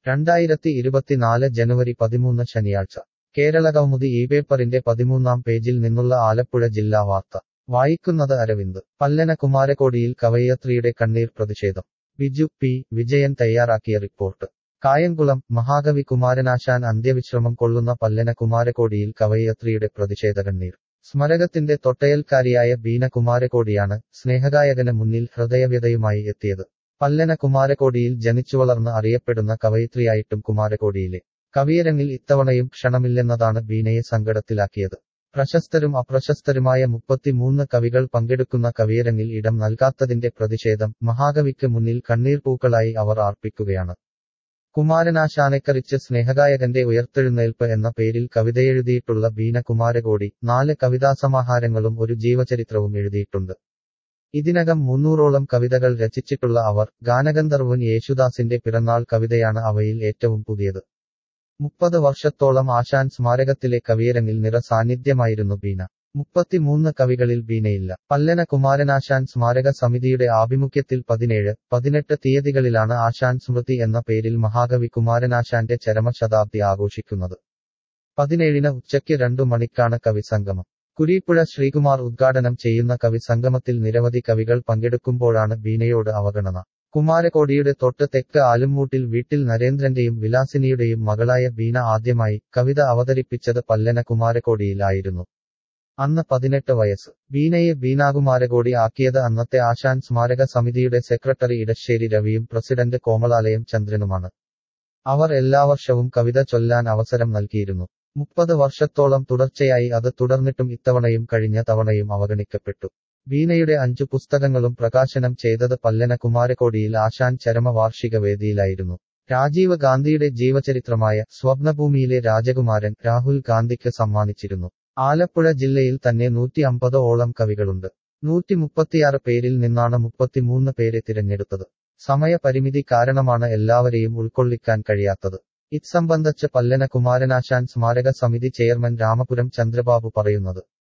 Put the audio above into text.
രണ്ടായിരത്തി ഇരുപത്തിനാല് ജനുവരി പതിമൂന്ന് ശനിയാഴ്ച കേരളകൗമുദി ഈ പേപ്പറിന്റെ പതിമൂന്നാം പേജിൽ നിന്നുള്ള ആലപ്പുഴ ജില്ലാ വാർത്ത വായിക്കുന്നത് അരവിന്ദ് പല്ലന കുമാരകോടിയിൽ കവയിത്രിയുടെ കണ്ണീർ പ്രതിഷേധം ബിജു പി വിജയൻ തയ്യാറാക്കിയ റിപ്പോർട്ട് കായംകുളം മഹാകവി കുമാരനാശാൻ അന്ത്യവിശ്രമം കൊള്ളുന്ന പല്ലന കുമാരകോടിയിൽ കവയിത്രിയുടെ പ്രതിഷേധ കണ്ണീർ സ്മരകത്തിന്റെ തൊട്ടയൽക്കാരിയായ ബീന കുമാരകോടിയാണ് സ്നേഹഗായകന് മുന്നിൽ ഹൃദയവ്യതയുമായി എത്തിയത് പല്ലന കുമാരകോടിയിൽ ജനിച്ചുവളർന്ന് അറിയപ്പെടുന്ന കവയിത്രിയായിട്ടും കുമാരകോടിയിലെ കവിയരങ്ങിൽ ഇത്തവണയും ക്ഷണമില്ലെന്നതാണ് ബീനയെ സങ്കടത്തിലാക്കിയത് പ്രശസ്തരും അപ്രശസ്തരുമായ മുപ്പത്തിമൂന്ന് കവികൾ പങ്കെടുക്കുന്ന കവിയരങ്ങിൽ ഇടം നൽകാത്തതിന്റെ പ്രതിഷേധം മഹാകവിക്ക് മുന്നിൽ കണ്ണീർപൂക്കളായി അവർ അർപ്പിക്കുകയാണ് കുമാരനാശാനെക്കറിച്ച് സ്നേഹഗായകന്റെ ഉയർത്തെഴുന്നേൽപ്പ് എന്ന പേരിൽ കവിതയെഴുതിയിട്ടുള്ള ബീന കുമാരകോടി നാല് കവിതാസമാഹാരങ്ങളും ഒരു ജീവചരിത്രവും എഴുതിയിട്ടുണ്ട് ഇതിനകം മുന്നൂറോളം കവിതകൾ രചിച്ചിട്ടുള്ള അവർ ഗാനഗന്ധർവൻ യേശുദാസിന്റെ പിറന്നാൾ കവിതയാണ് അവയിൽ ഏറ്റവും പുതിയത് മുപ്പത് വർഷത്തോളം ആശാൻ സ്മാരകത്തിലെ കവിയരങ്ങിൽ നിറ സാന്നിധ്യമായിരുന്നു ബീന മുപ്പത്തിമൂന്ന് കവികളിൽ ബീനയില്ല പല്ലന കുമാരനാശാൻ സ്മാരക സമിതിയുടെ ആഭിമുഖ്യത്തിൽ പതിനേഴ് പതിനെട്ട് തീയതികളിലാണ് ആശാൻ സ്മൃതി എന്ന പേരിൽ മഹാകവി കുമാരനാശാന്റെ ചരമശതാബ്ദി ആഘോഷിക്കുന്നത് പതിനേഴിന് ഉച്ചയ്ക്ക് രണ്ടു മണിക്കാണ് കവിസംഗമം കുരീപ്പുഴ ശ്രീകുമാർ ഉദ്ഘാടനം ചെയ്യുന്ന കവിസംഗമത്തിൽ നിരവധി കവികൾ പങ്കെടുക്കുമ്പോഴാണ് ബീനയോട് അവഗണന കുമാരകോടിയുടെ തൊട്ട് തെക്ക് ആലുംമൂട്ടിൽ വീട്ടിൽ നരേന്ദ്രന്റെയും വിലാസിനിയുടെയും മകളായ ബീന ആദ്യമായി കവിത അവതരിപ്പിച്ചത് പല്ലന കുമാരകോടിയിലായിരുന്നു അന്ന് പതിനെട്ട് വയസ്സ് ബീനയെ ബീനാകുമാരകോടി ആക്കിയത് അന്നത്തെ ആശാൻ സ്മാരക സമിതിയുടെ സെക്രട്ടറി ഇടശ്ശേരി രവിയും പ്രസിഡന്റ് കോമളാലയം ചന്ദ്രനുമാണ് അവർ എല്ലാ വർഷവും കവിത ചൊല്ലാൻ അവസരം നൽകിയിരുന്നു മുപ്പത് വർഷത്തോളം തുടർച്ചയായി അത് തുടർന്നിട്ടും ഇത്തവണയും കഴിഞ്ഞ തവണയും അവഗണിക്കപ്പെട്ടു ബീനയുടെ അഞ്ചു പുസ്തകങ്ങളും പ്രകാശനം ചെയ്തത് പല്ലന കുമാരകോടിയിൽ ആശാൻ ചരമ വാർഷിക വേദിയിലായിരുന്നു രാജീവ് ഗാന്ധിയുടെ ജീവചരിത്രമായ സ്വപ്നഭൂമിയിലെ രാജകുമാരൻ രാഹുൽ ഗാന്ധിക്ക് സമ്മാനിച്ചിരുന്നു ആലപ്പുഴ ജില്ലയിൽ തന്നെ നൂറ്റി അമ്പത് ഓളം കവികളുണ്ട് നൂറ്റി മുപ്പത്തിയാറ് പേരിൽ നിന്നാണ് മുപ്പത്തിമൂന്ന് പേരെ തിരഞ്ഞെടുത്തത് സമയപരിമിതി കാരണമാണ് എല്ലാവരെയും ഉൾക്കൊള്ളിക്കാൻ കഴിയാത്തത് ഇത് സംബന്ധിച്ച് പല്ലന കുമാരനാശാൻ സ്മാരക സമിതി ചെയർമാൻ രാമപുരം ചന്ദ്രബാബു പറയുന്നത്